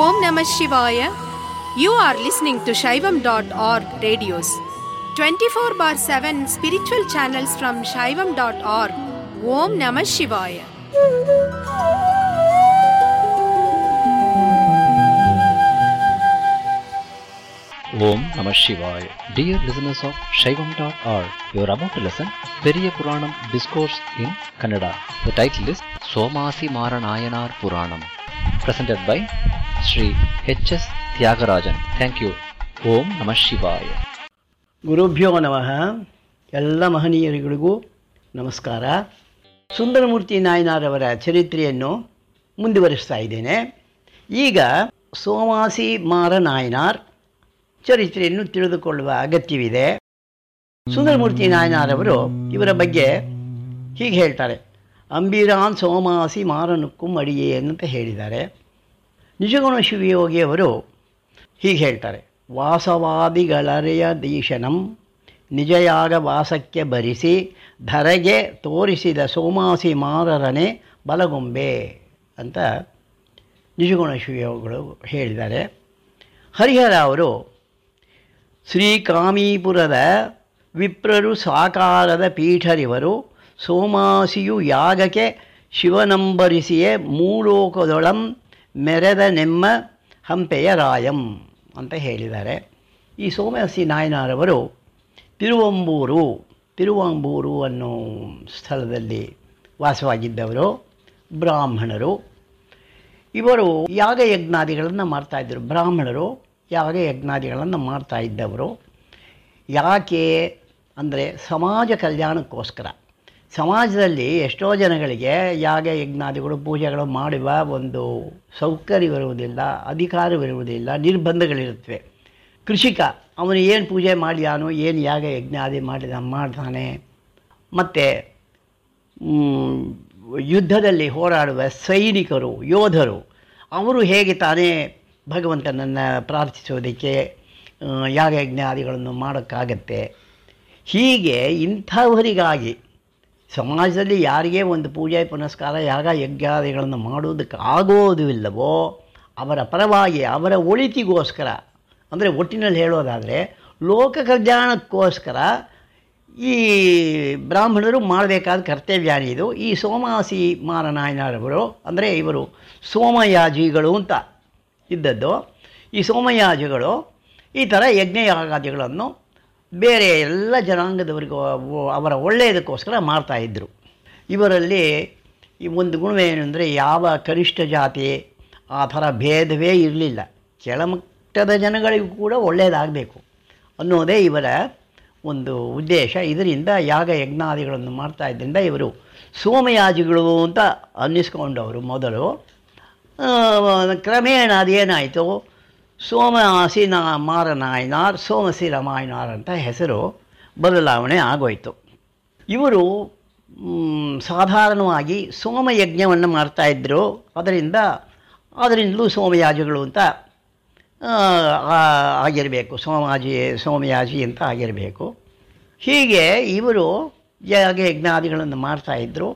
Om Namah Shivaya. You are listening to Shaivam.org radios. 24 bar 7 spiritual channels from Shaivam.org. Om Namah Shivaya. Om Namah Shivaya. Dear listeners of Shaivam.org, you are about to listen Periya Puranam Discourse in Kannada. The title is Somasi Maranayanar Puranam, presented by Sri H.S. Tyagarajan. Thank you. Om Namah Shivaya. ಗುರುಭ್ಯೋ ನಮಃ ಎಲ್ಲ ಮಹನೀಯರಿಗಳಿಗೂ ನಮಸ್ಕಾರ ಸುಂದರಮೂರ್ತಿ ನಾಯನಾರವರ ಚರಿತ್ರೆಯನ್ನು ಮುಂದುವರಿಸ್ತಾ ಇದ್ದೇನೆ ಈಗ ಸೋಮಾಸಿ ಮಾರ ನಾಯನಾರ್ ಚರಿತ್ರೆಯನ್ನು ತಿಳಿದುಕೊಳ್ಳುವ ಅಗತ್ಯವಿದೆ ಸುಂದರಮೂರ್ತಿ ನಾಯನಾರವರು ಇವರ ಬಗ್ಗೆ ಹೀಗೆ ಹೇಳ್ತಾರೆ ಅಂಬಿರಾನ್ ಸೋಮಾಸಿ ಮಾರನುಕ್ಕುಂ ಅಡಿಯೇ ಅಂತ ಹೇಳಿದ್ದಾರೆ ನಿಜಗುಣ ಶಿವಯೋಗಿಯವರು ಹೀಗೆ ಹೇಳ್ತಾರೆ ವಾಸವಾದಿಗಳರೆಯ ದೀಶನಂ ನಿಜಯಾಗ ವಾಸಕ್ಕೆ ಭರಿಸಿ ಧರೆಗೆ ತೋರಿಸಿದ ಸೋಮಾಸಿ ಮಾರರನೆ ಬಲಗೊಂಬೆ ಅಂತ ನಿಜಗುಣ ಶಿವಯೋಗಿಗಳು ಹೇಳಿದ್ದಾರೆ ಹರಿಹರ ಅವರು ಶ್ರೀಕಾಮೀಪುರದ ವಿಪ್ರರು ಸಾಕಾರದ ಪೀಠರಿವರು ಸೋಮಾಸಿಯು ಯಾಗಕ್ಕೆ ಶಿವನಂಬರಿಸಿಯೇ ಮೂಲೋಕದೊಳಂ ಮೆರೆದ ನೆಮ್ಮ ಹಂಪೆಯ ರಾಯಂ ಅಂತ ಹೇಳಿದ್ದಾರೆ ಈ ಸೋಮಯಾಸಿ ನಾಯನಾರವರು ತಿರುವಂಬೂರು ತಿರುವಂಬೂರು ಅನ್ನೋ ಸ್ಥಳದಲ್ಲಿ ವಾಸವಾಗಿದ್ದವರು ಬ್ರಾಹ್ಮಣರು ಇವರು ಯಾಗ ಯಜ್ಞಾದಿಗಳನ್ನು ಮಾಡ್ತಾಯಿದ್ದರು ಬ್ರಾಹ್ಮಣರು ಯಾಗ ಯಜ್ಞಾದಿಗಳನ್ನು ಮಾಡ್ತಾ ಇದ್ದವರು ಯಾಕೆ ಅಂದರೆ ಸಮಾಜ ಕಲ್ಯಾಣಕ್ಕೋಸ್ಕರ ಸಮಾಜದಲ್ಲಿ ಎಷ್ಟೋ ಜನಗಳಿಗೆ ಯಾಗ ಯಜ್ಞಾದಿಗಳು ಪೂಜೆಗಳು ಮಾಡುವ ಒಂದು ಸೌಕರ್ಯವಿರುವುದಿಲ್ಲ ಅಧಿಕಾರವಿರುವುದಿಲ್ಲ ನಿರ್ಬಂಧಗಳಿರುತ್ತವೆ ಕೃಷಿಕ ಅವನು ಏನು ಪೂಜೆ ಮಾಡಿದಾನೋ ಏನು ಯಾಗ ಯಜ್ಞಾದಿ ಮಾಡಿದ ಮಾಡ್ತಾನೆ ಮತ್ತು ಯುದ್ಧದಲ್ಲಿ ಹೋರಾಡುವ ಸೈನಿಕರು ಯೋಧರು ಅವರು ಹೇಗೆ ತಾನೇ ಭಗವಂತನನ್ನು ಪ್ರಾರ್ಥಿಸೋದಕ್ಕೆ ಯಾಗಯಜ್ಞಾದಿಗಳನ್ನು ಮಾಡೋಕ್ಕಾಗತ್ತೆ ಹೀಗೆ ಇಂಥವರಿಗಾಗಿ ಸಮಾಜದಲ್ಲಿ ಯಾರಿಗೆ ಒಂದು ಪೂಜೆ ಪುನಸ್ಕಾರ ಯಾಗ ಯಜ್ಞಾದಿಗಳನ್ನು ಮಾಡುವುದಕ್ಕೆ ಆಗೋದಿಲ್ಲವೋ ಅವರ ಪರವಾಗಿ ಅವರ ಒಳಿತಿಗೋಸ್ಕರ ಅಂದರೆ ಒಟ್ಟಿನಲ್ಲಿ ಹೇಳೋದಾದರೆ ಲೋಕ ಕಲ್ಯಾಣಕ್ಕೋಸ್ಕರ ಈ ಬ್ರಾಹ್ಮಣರು ಮಾಡಬೇಕಾದ ಕರ್ತವ್ಯ ಇದು ಈ ಸೋಮಾಸಿ ಮಾರನಾಯನರವರು ಅಂದರೆ ಇವರು ಸೋಮಯಾಜಿಗಳು ಅಂತ ಇದ್ದದ್ದು ಈ ಸೋಮಯಾಜಿಗಳು ಈ ಥರ ಯಜ್ಞಯಾಗಾದಿಗಳನ್ನು ಬೇರೆ ಎಲ್ಲ ಜನಾಂಗದವರಿಗೂ ಅವರ ಒಳ್ಳೆಯದಕ್ಕೋಸ್ಕರ ಮಾಡ್ತಾಯಿದ್ರು ಇವರಲ್ಲಿ ಈ ಒಂದು ಗುಣವೇನೆಂದರೆ ಯಾವ ಕನಿಷ್ಠ ಜಾತಿ ಆ ಥರ ಭೇದವೇ ಇರಲಿಲ್ಲ ಕೆಳಮಟ್ಟದ ಜನಗಳಿಗೂ ಕೂಡ ಒಳ್ಳೆಯದಾಗಬೇಕು ಅನ್ನೋದೇ ಇವರ ಒಂದು ಉದ್ದೇಶ ಇದರಿಂದ ಯಾಗ ಯಜ್ಞಾದಿಗಳನ್ನು ಮಾಡ್ತಾ ಇದ್ದರಿಂದ ಇವರು ಸೋಮಯಾಜಿಗಳು ಅಂತ ಅನ್ನಿಸ್ಕೊಂಡವರು ಮೊದಲು ಕ್ರಮೇಣ ಅದೇನಾಯಿತು ಸೋಮಸಿ ನಾ ಮಾರನಾಯನಾರ್ ಸೋಮಸಿ ರಾಮಾಯಣಾರ್ ಅಂತ ಹೆಸರು ಬದಲಾವಣೆ ಆಗೋಯಿತು ಇವರು ಸಾಧಾರಣವಾಗಿ ಸೋಮಯಜ್ಞವನ್ನು ಮಾಡ್ತಾಯಿದ್ರು ಅದರಿಂದ ಅದರಿಂದಲೂ ಸೋಮಯಾಜಿಗಳು ಅಂತ ಆಗಿರಬೇಕು ಸೋಮಾಜಿ ಸೋಮಯಾಜಿ ಅಂತ ಆಗಿರಬೇಕು ಹೀಗೆ ಇವರು ಯಾಗ ಯಜ್ಞಾದಿಗಳನ್ನು ಮಾಡ್ತಾಯಿದ್ರು